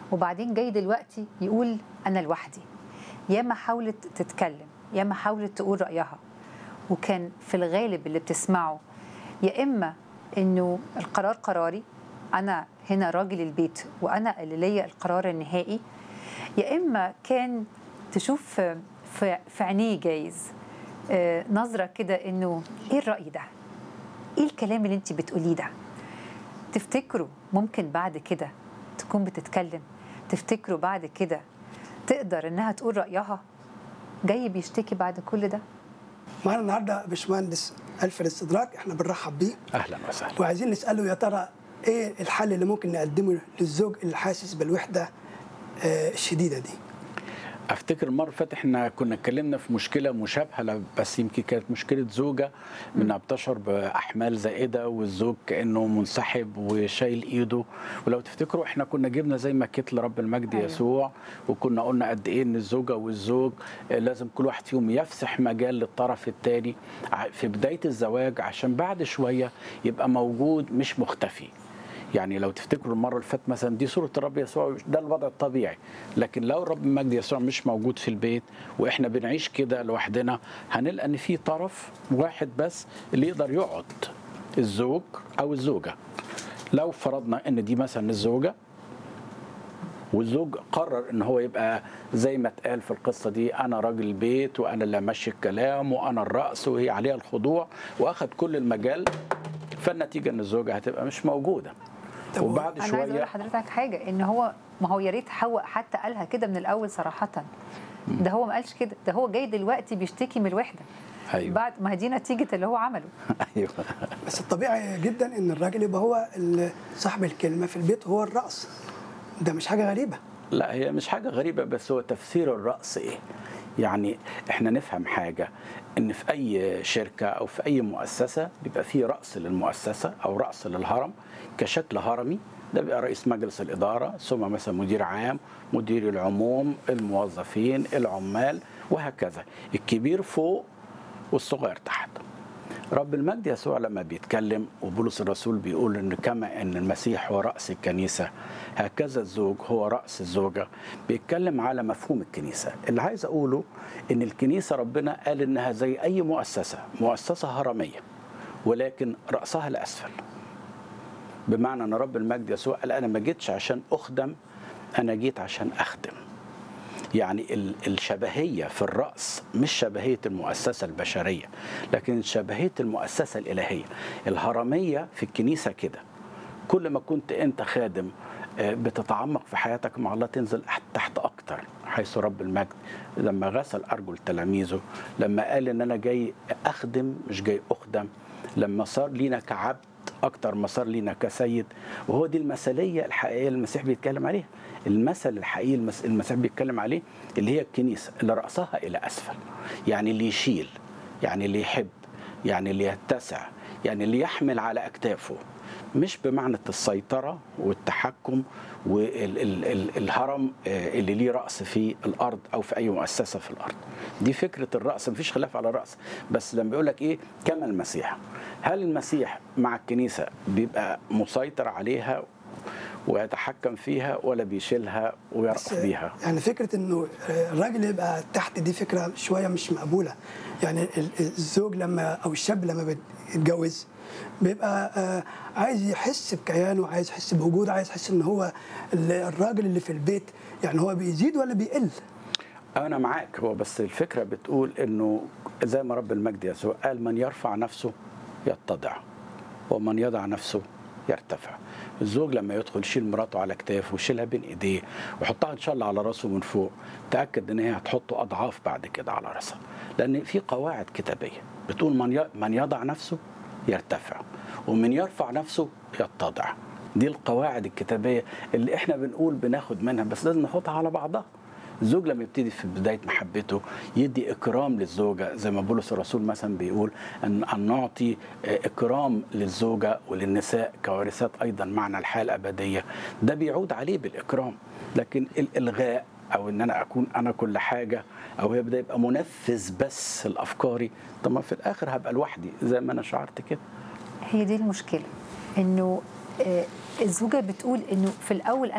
وبعدين جاي دلوقتي يقول انا لوحدي ياما حاولت تتكلم ياما حاولت تقول رايها وكان في الغالب اللي بتسمعه يا اما انه القرار قراري انا هنا راجل البيت وانا اللي ليا القرار النهائي يا اما كان تشوف في في عينيه جايز آه، نظره كده انه ايه الراي ده ايه الكلام اللي انت بتقوليه ده تفتكروا ممكن بعد كده تكون بتتكلم تفتكروا بعد كده تقدر انها تقول رايها جاي بيشتكي بعد كل ده معانا النهارده باشمهندس الف الاستدراك احنا بنرحب بيه اهلا وسهلا وعايزين نساله يا ترى ايه الحل اللي ممكن نقدمه للزوج اللي حاسس بالوحده آه، الشديده دي افتكر المره اللي فاتت احنا كنا اتكلمنا في مشكله مشابهه لا- بس يمكن كانت مشكله زوجه منها بتشعر باحمال زائده والزوج كانه منسحب وشايل ايده ولو تفتكروا احنا كنا جبنا زي ما كيت لرب المجد أيوة. يسوع وكنا قلنا قد ايه ان الزوجه والزوج آه، لازم كل واحد فيهم يفسح مجال للطرف الثاني في بدايه الزواج عشان بعد شويه يبقى موجود مش مختفي يعني لو تفتكروا المره اللي فاتت مثلا دي صوره الرب يسوع ده الوضع الطبيعي لكن لو الرب المجد يسوع مش موجود في البيت واحنا بنعيش كده لوحدنا هنلقى ان في طرف واحد بس اللي يقدر يقعد الزوج او الزوجه لو فرضنا ان دي مثلا الزوجه والزوج قرر ان هو يبقى زي ما اتقال في القصه دي انا راجل البيت وانا اللي امشي الكلام وانا الراس وهي عليها الخضوع واخد كل المجال فالنتيجه ان الزوجه هتبقى مش موجوده طب وبعد انا عايزه اقول شويه لحضرتك حاجه ان هو ما هو يا ريت حواء حتى قالها كده من الاول صراحه ده هو ما قالش كده ده هو جاي دلوقتي بيشتكي من الوحده ايوه بعد ما هي دي نتيجه اللي هو عمله ايوه بس الطبيعي جدا ان الراجل يبقى هو ال- صاحب الكلمه في البيت هو الراس ده مش حاجه غريبه لا هي مش حاجة غريبة بس هو تفسير الرأس إيه؟ يعني إحنا نفهم حاجة إن في أي شركة أو في أي مؤسسة بيبقى فيه رأس للمؤسسة أو رأس للهرم كشكل هرمي ده بيبقى رئيس مجلس الإدارة ثم مثلا مدير عام مدير العموم الموظفين العمال وهكذا الكبير فوق والصغير تحت رب المجد يسوع لما بيتكلم وبولس الرسول بيقول ان كما ان المسيح هو راس الكنيسه هكذا الزوج هو راس الزوجه بيتكلم على مفهوم الكنيسه اللي عايز اقوله ان الكنيسه ربنا قال انها زي اي مؤسسه مؤسسه هرميه ولكن راسها الاسفل بمعنى ان رب المجد يسوع قال انا ما جيتش عشان اخدم انا جيت عشان اخدم يعني ال- الشبهية في الرأس مش شبهية المؤسسة البشرية لكن شبهية المؤسسة الإلهية الهرمية في الكنيسة كده كل ما كنت أنت خادم آه، بتتعمق في حياتك مع الله تنزل تحت أكتر حيث رب المجد لما غسل أرجل تلاميذه لما قال إن أنا جاي أخدم مش جاي أخدم لما صار لينا كعبد اكتر ما صار لينا كسيد وهو دي المثاليه الحقيقيه اللي المسيح بيتكلم عليها المثل الحقيقي المس- المسيح بيتكلم عليه اللي هي الكنيسه اللي راسها الى اسفل يعني اللي يشيل يعني اللي يحب يعني اللي يتسع يعني اللي يحمل على اكتافه مش بمعنى السيطره والتحكم والهرم اللي ليه راس في الارض او في اي مؤسسه في الارض دي فكره الراس مفيش خلاف على الراس بس لما بيقول لك ايه كما المسيح هل المسيح مع الكنيسه بيبقى مسيطر عليها ويتحكم فيها ولا بيشيلها ويرأف بس بيها يعني فكره انه الراجل يبقى تحت دي فكره شويه مش مقبوله يعني ال- الزوج لما او الشاب لما بيتجوز بيبقى آه، عايز يحس بكيانه عايز يحس بوجوده عايز يحس ان هو ال- الراجل اللي في البيت يعني هو بيزيد ولا بيقل انا معاك هو بس الفكره بتقول انه زي ما رب المجد يسوع قال من يرفع نفسه يتضع ومن يضع نفسه يرتفع الزوج لما يدخل يشيل مراته على كتافه ويشيلها بين ايديه ويحطها ان شاء الله على راسه من فوق تاكد ان هي هتحطه اضعاف بعد كده على راسها لان في قواعد كتابيه بتقول من ي- من يضع نفسه يرتفع ومن يرفع نفسه يتضع دي القواعد الكتابيه اللي احنا بنقول بناخد منها بس لازم نحطها على بعضها الزوج لما يبتدي في بدايه محبته يدي اكرام للزوجه زي ما بولس الرسول مثلا بيقول ان ان نعطي آه، اكرام للزوجه وللنساء كوارثات ايضا معنى الحياه الابديه ده بيعود عليه بالاكرام لكن الالغاء او ان انا اكون انا كل حاجه او يبدا يبقى منفذ بس لافكاري طب ما في الاخر هبقى لوحدي زي ما انا شعرت كده هي دي المشكله انه آه، الزوجه بتقول انه في الاول